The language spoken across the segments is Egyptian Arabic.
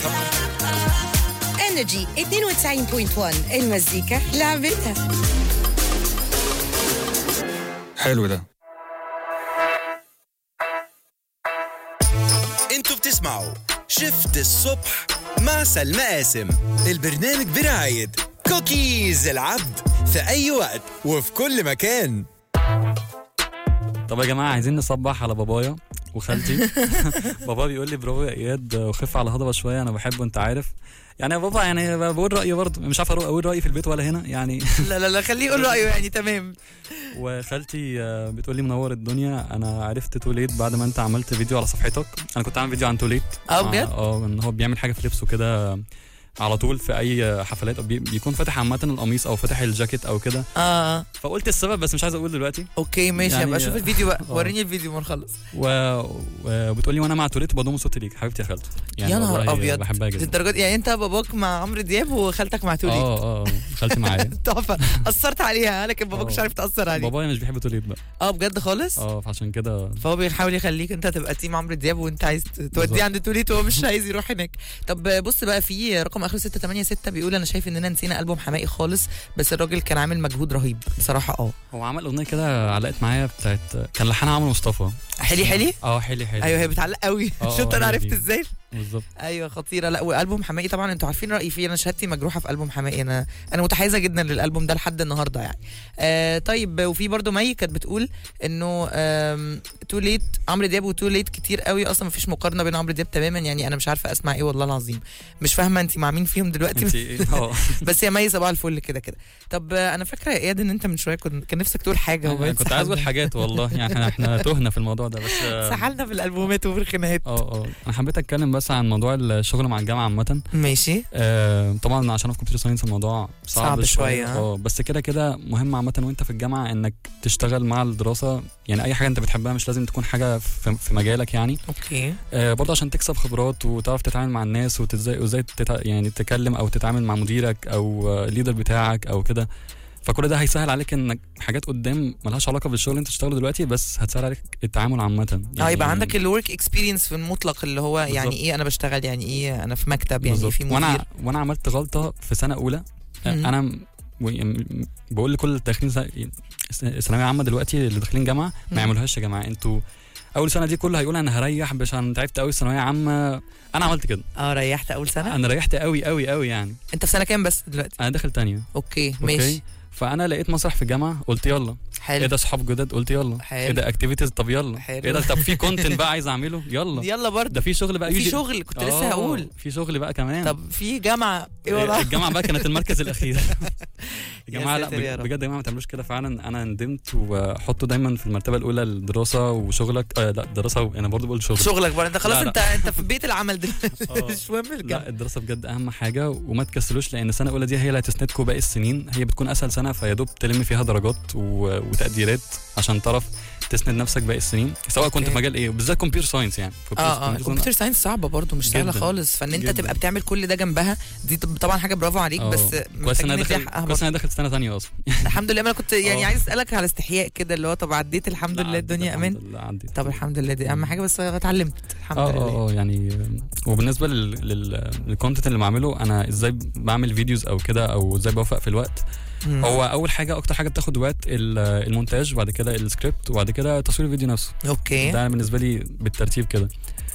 انرجي 92.1 المزيكا لعبتها حلو ده انتوا بتسمعوا شفت الصبح مع سلمى قاسم البرنامج برعاية كوكيز العبد في أي وقت وفي كل مكان طب يا جماعه عايزين نصبح على بابايا وخالتي بابا بيقول لي برافو يا اياد وخف على هضبه شويه انا بحبه انت عارف يعني يا بابا يعني بقول رايي برضه مش عارف اقول رايي في البيت ولا هنا يعني لا لا لا خليه يقول رايه يعني تمام وخالتي آه، بتقول لي منور الدنيا انا عرفت توليت بعد ما انت عملت فيديو على صفحتك انا كنت عامل فيديو عن توليت اه بجد؟ اه ان هو بيعمل حاجه في لبسه كده على طول في اي حفلات بي- بيكون فاتح عامه القميص او فاتح الجاكيت او كده اه فقلت السبب بس مش عايز اقول دلوقتي اوكي ماشي يعني- هبقى اشوف الفيديو بقى آه. وريني الفيديو ما نخلص و... وبتقول لي وانا مع توليت بضم صوتي ليك حبيبتي يا خالتي يا نهار والله ابيض بحبها جدا للدرجه دي يعني انت باباك مع عمرو دياب وخالتك مع توليت اه اه خالتي معايا تحفه اثرت عليها لكن باباك آه. مش عارف تاثر عليه بابايا مش بيحب توليت بقى اه بجد خالص اه فعشان كده فهو بيحاول يخليك انت تبقى تيم عمرو دياب وانت عايز ت- بالظبط. توديه عند توليت وهو مش عايز يروح هناك طب بص بقى في رقم اخره 686 بيقول انا شايف اننا نسينا البوم حماقي خالص بس الراجل كان عامل مجهود رهيب بصراحه اه هو عمل اغنيه كده علقت معايا بتاعت كان لحنها عمرو مصطفى حلي حلي اه حلي حلي ايوه هي بتعلق قوي آه، شفت انا هي عرفت دي. ازاي بالظبط ايوه خطيره لا والبوم حماقي طبعا انتوا عارفين رايي فيه انا شهادتي مجروحه في البوم حماقي انا انا متحيزه جدا للالبوم ده لحد النهارده يعني آه طيب وفي برضو مي كانت بتقول انه تو ليت عمرو دياب وتو ليت كتير قوي اصلا مفيش مقارنه بين عمرو دياب تماما يعني انا مش عارفه اسمع ايه والله العظيم مش فاهمه انت مع مين فيهم دلوقتي انت ايه اه بس يا مي صباح الفل كده كده طب آه، انا فاكره يا اياد ان انت من شويه كنت كان نفسك تقول حاجه أنا وبقيت كنت عايز اقول سحلنا. حاجات والله يعني احنا احنا تهنا في الموضوع ده بس آه، سحلنا في الالبومات وفي الخناقات اه اه انا حبيت اتكلم بس عن موضوع الشغل مع الجامعه عامه ماشي آه طبعا عشان في كمبيوتر ساينس الموضوع صعب, صعب شوية، ها؟ اه بس كده كده مهم عامه وانت في الجامعه انك تشتغل مع الدراسه يعني اي حاجه انت بتحبها مش لازم تكون حاجه في, في مجالك يعني اوكي آه برضه عشان تكسب خبرات وتعرف تتعامل مع الناس وازاي وازاي تتع... يعني تتكلم او تتعامل مع مديرك او آه، الليدر بتاعك او كده فكل ده هيسهل عليك انك حاجات قدام ملهاش علاقه بالشغل اللي انت بتشتغله دلوقتي بس هتسهل عليك التعامل عامه اه يبقى عندك الورك اكسبيرينس في المطلق اللي هو يعني بالظبط. ايه انا بشتغل يعني ايه انا في مكتب يعني بالظبط. في مدير وانا وانا عملت غلطه في سنه اولى آه، مم. انا م- و- م- بقول لكل اللي داخلين س- ثانويه عامه دلوقتي اللي داخلين جامعه مم. ما يعملوهاش يا جماعه انتوا اول سنه دي كله هيقول انا هريح عشان تعبت قوي ثانويه عامه انا عملت كده اه ريحت اول سنه انا ريحت قوي قوي قوي يعني انت في سنه كام بس دلوقتي انا داخل تانية اوكي ماشي اوكي فانا لقيت مسرح في الجامعه قلت يلا ايه حلو ده صحاب جداد قلت يلا حلو. ايه ده اكتيفيتيز طب يلا حلو. ايه ده طب في كونتنت بقى عايز اعمله يلا يلا برضه ده في شغل بقى في يجي- شغل كنت لسه آه، هقول في شغل بقى كمان طب في جامعه ايه إيه، وضعها الجامعه بقى كانت المركز الاخير يا جماعه لا ساتر يا بج- رب. بجد يا جماعه ما تعملوش كده فعلا انا ندمت وحطوا دايما في المرتبه الاولى الدراسه وشغلك آه لا دراسه و... انا برضو بقول شغل شغلك برضه انت خلاص لا، لا. انت انت في بيت العمل دلوقتي آه. مش مهم لا الجامعه الدراسه بجد اهم حاجه وما تكسلوش لان السنه الاولى دي هي اللي هتسندكم باقي السنين هي بتكون اسهل سنه فيا دوب تلم فيها درجات و... وتقديرات عشان تعرف تسند نفسك باقي السنين سواء كنت أوكي. في مجال ايه وبالذات كمبيوتر ساينس يعني اه اه كمبيوتر الكمبيوتر ساينس صعبه برضه مش سهله جداً. خالص فان انت جداً. تبقى بتعمل كل ده جنبها دي طب- طبعا حاجه برافو عليك آه. بس كويس محتاجين ان انا نديها داخل حقها كويس برضه. ان انا دخلت سنه ثانيه اصلا الحمد لله ما انا كنت يعني آه. عايز اسالك على استحياء كده اللي هو طب عديت الحمد لا، لله عديت الدنيا امان الحمد لله عديت طب الحمد لله دي اهم حاجه بس اتعلمت الحمد اه لله اه اه يعني وبالنسبه لل لل للكونتنت اللي بعمله انا ازاي بعمل فيديوز او كده او ازاي بوفق في الوقت مم. هو اول حاجه اكتر حاجه بتاخد وقت ال- المونتاج وبعد كده السكريبت وبعد كده تصوير الفيديو نفسه اوكي ده بالنسبه لي بالترتيب كده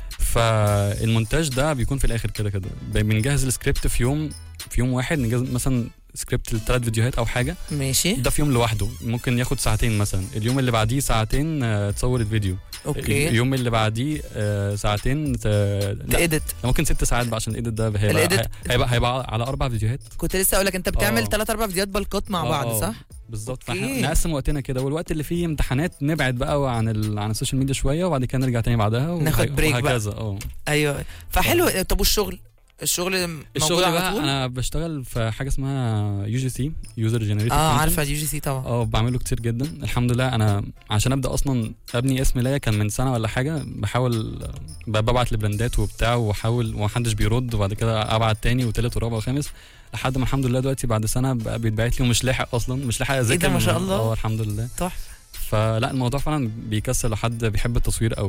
فالمونتاج ده بيكون في الاخر كده كده بنجهز السكريبت في يوم في يوم واحد نجهز مثلا سكريبت لثلاث فيديوهات او حاجه ماشي ده في يوم لوحده ممكن ياخد ساعتين مثلا اليوم اللي بعديه ساعتين آه، تصور الفيديو اوكي اليوم اللي بعديه آه، ساعتين ت... لا تأدت ممكن ست ساعات بقى عشان الايديت ده هيبقى الإيديت- هيبقى هيبقى على اربع فيديوهات كنت لسه اقول لك انت بتعمل آه. ثلاث اربع فيديوهات بالقط مع آه، بعض آه. صح؟ بالظبط أوكي. فاحنا نقسم وقتنا كده والوقت اللي فيه امتحانات نبعد بقى عن ال... عن السوشيال ميديا شويه وبعد كده نرجع تاني بعدها وه- ناخد بريك بقى. وهكذا اه ايوه فحلو طب والشغل؟ الشغل موجود الشغل على بقى طول؟ انا بشتغل في حاجه اسمها يو جي سي يوزر جنريتد اه عارفه اليو جي سي طبعا اه بعمله كتير جدا الحمد لله انا عشان ابدا اصلا ابني اسم ليا كان من سنه ولا حاجه بحاول ب- ببعت لبراندات وبتاع واحاول ومحدش بيرد وبعد كده ابعت تاني وتالت ورابع وخامس لحد ما الحمد لله دلوقتي بعد سنه بقى بيتبعت لي ومش لاحق اصلا مش لاحق اذاكر ما شاء من- الله. اه الحمد لله تحفه فلا الموضوع فعلا بيكسر لو حد بيحب التصوير او